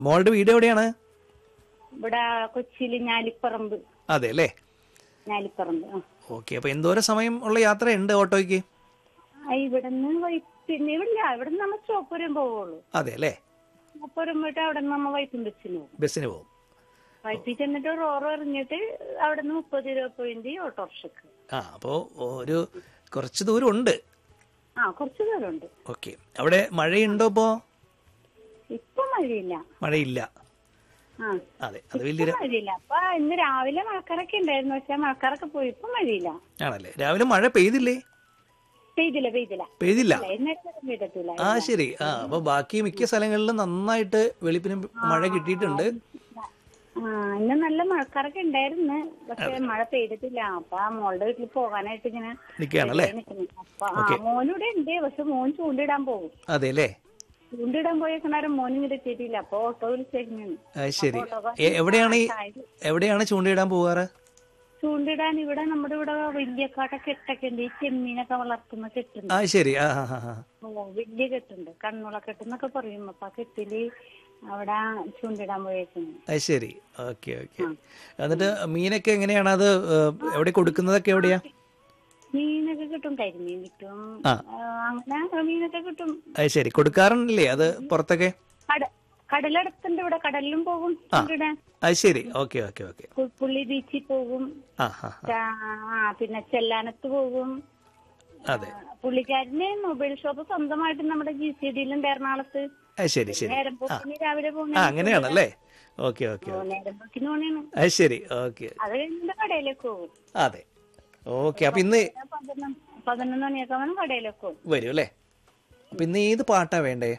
മോളുടെ വീട് എവിടെയാണ് ഇവിടെ കൊച്ചിയില് ഞാലിപ്പറമ്പ് അതെ അല്ലേ ഞാലിപ്പറമ്പ് ആ. ഓക്കെ അപ്പൊ എന്തോരം സമയം ഉള്ള യാത്രയുണ്ട് ഓട്ടോയ്ക്ക് ആ, ഇവിടുന്ന് വൈ- പിന്നെ ഇവിടെ ഇവിടുന്ന് നമ്മൾ ചോപ്പുരം പോവുള്ളൂ അതെ അല്ലേ ചോപ്പുരം പോയിട്ട് അവിടെ നിന്ന് നമ്മ വൈപ്പിൻ ബസ്സിന് പോകും ബസ്സിന് പോകും വൈപ്പിൽ ചെന്നിട്ട് റോറോ എറിഞ്ഞിട്ട് അവിടെ നിന്ന് മുപ്പത് രൂപ പോയിന്റ് ഓട്ടോറിക്ഷക്ക് ആ അപ്പോൾ ഒരു കുറച്ച് ദൂരം ഉണ്ട് ആ കുറച്ച് ദൂരമുണ്ട് ഓക്കെ അവിടെ മഴയുണ്ടോ ഇപ്പോ ഇപ്പൊ മഴയില്ല മഴയില്ല ആ അതെ അത് ഇപ്പൊ വലിയൊരു മഴയില്ല അപ്പൊ ഇന്ന് രാവിലെ മഴക്കാരൊക്കെ ഉണ്ടായിരുന്നു പക്ഷെ മഴക്കാരൊക്കെ പോയി ഇപ്പൊ മഴയില്ല ആണല്ലേ രാവിലെ മഴ പെയ്തില്ലേ പെയ്തില്ല പെയ്തില്ല പെയ്തില്ല എന്നേരം പെയ്തിട്ടില്ല ആ ശരി ആ അപ്പൊ ബാക്കി മിക്ക സ്ഥലങ്ങളിലും നന്നായിട്ട് വെളുപ്പിന് മഴ കിട്ടിയിട്ടുണ്ട് ആ ഇന്ന് നല്ല മഴക്കാരൊക്കെ ഉണ്ടായിരുന്നു പക്ഷെ മഴ പെയ്തിട്ടില്ല അപ്പൊ ആ മോളുടെ വീട്ടിൽ പോകാനായിട്ട് ഇങ്ങനെ നിൽക്കുകയാണല്ലേ നിൽക്കുന്നു അപ്പൊ ആ മോനിവിടെ ഉണ്ട് പക്ഷെ മോൻ ചൂണ്ടിടാൻ പോകും അതെ അല്ലേ ചൂണ്ടിടാൻ പോയേക്കണാരും മോൻ ഇങ്ങനെ എത്തിയിട്ടില്ല അപ്പൊ ഓട്ടോ വിളിച്ചേക്കുന്നു അത് ശരി എ- എവിടെയാണ് ഈ എവിടെയാണ് ചൂണ്ടയിടാൻ പോകാറ് ചൂണ്ടിടാൻ ഇവിടെ നമ്മുടെ ഇവിടെ വലിയ കാട്ട കെട്ടൊക്കെ ഉണ്ട് ഈ ചെമ്മീനൊക്കെ വളർത്തുന്ന കെട്ടുണ്ട് ആ ശരി ആ ആ ആ, ആ ഓ വലിയ കെട്ടുണ്ട് കണ്ണുള കെട്ടെന്നൊക്കെ പറയും അപ്പൊ ആ കെട്ടില് അവിടെ ചൂണ്ടിടാൻ പോയേക്കുന്നു അത് ശരി ഓക്കെ ഓക്കെ എന്നിട്ട് മീനൊക്കെ എങ്ങനെയാണ് അത് ഏ, എവിടെ കൊടുക്കുന്നതൊക്കെ എവിടെയാ മീനൊക്കെ കിട്ടും കരിമീൻ കിട്ടും ആ. ആ, അങ്ങനെ മീനൊക്കെ കിട്ടും അത് ശരി കൊടുക്കാറുണ്ടല്ലേ അത് പുറത്തൊക്കെ കട കടലടുത്തുണ്ട് ഇവിടെ കടലിലും പോകും ചൂണ്ടിടാൻ അത് ശരി ഓക്കെ ഓക്കെ ഓക്കെ പുൽപ്പുള്ളി ബീച്ചിൽ പോകും ആ ആ ആ. ആ പിന്നെ ചെല്ലാനത്ത് പോകും അതെ പുള്ളിക്കാരന് മൊബൈൽ ഷോപ്പ് സ്വന്തമായിട്ട് നമ്മുടെ ജി സി ഡിയിലുണ്ട് എറണാകുളത്ത് അത് ശരി ശരി നേരം പോക്കിന് രാവിലെ ആ പോകുന്ന അങ്ങനെയാണല്ലേ ഓക്കെ ഓക്കെ നേരം പോക്കിന് പോണേണ് അത് ശരി ഓക്കെ അത് കഴിഞ്ഞിട്ട് കടയിലേക്ക് പോകും അതെ ഓക്കെ അപ്പൊ ഇന്ന് പതിനൊന്ന് പതിനൊന്ന് മണിയൊക്കെ ആവുമ്പോൾ കടയിലേക്ക് പോകും വരും അല്ലേ അപ്പൊ ഇന്ന് ഏത് പാട്ടാ വേണ്ടേ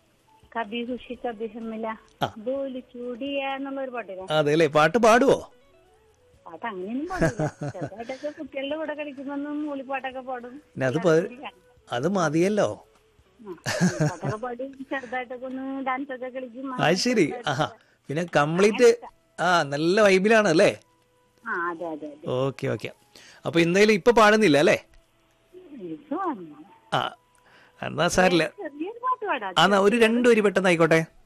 കബി ഖുഷി കബി ഹമ്മില ആ. ദോലി ചൂടിയ എന്നുള്ള ഒരു പാട്ടില്ല അതെ അല്ലേ പാട്ട് പാടുവോ പാട്ട് അങ്ങനെയൊന്നും പാടില്ല ചെറുതായിട്ടൊക്കെ കുട്ടികളുടെ കൂടെ കളിക്കുമ്പോ മൂളിപ്പാട്ടൊക്കെ പാടും പിന്നെ അത് പ- അത് മതിയല്ലോ ആ, പാട്ടൊക്കെ പാടി ചെറുതായിട്ടൊക്കെ ഒന്ന് ഡാൻസ് ഒക്കെ കളിക്കും അത് ശരി ആഹാ പിന്നെ കംപ്ലീറ്റ് ആ നല്ല വൈബിലാണ് അല്ലേ ആ അതെ അതെ അതെ ഓക്കെ ഓക്കെ അപ്പൊ എന്തായാലും ഇപ്പൊ പാടുന്നില്ല അല്ലേ ഇത് വന്നു ആ എന്നാ സാരില്ല ചെറിയൊരു പാട്ട് പാടാം ആ എന്നാ ഒരു രണ്ടു വരി പെട്ടെന്ന് ആയിക്കോട്ടെ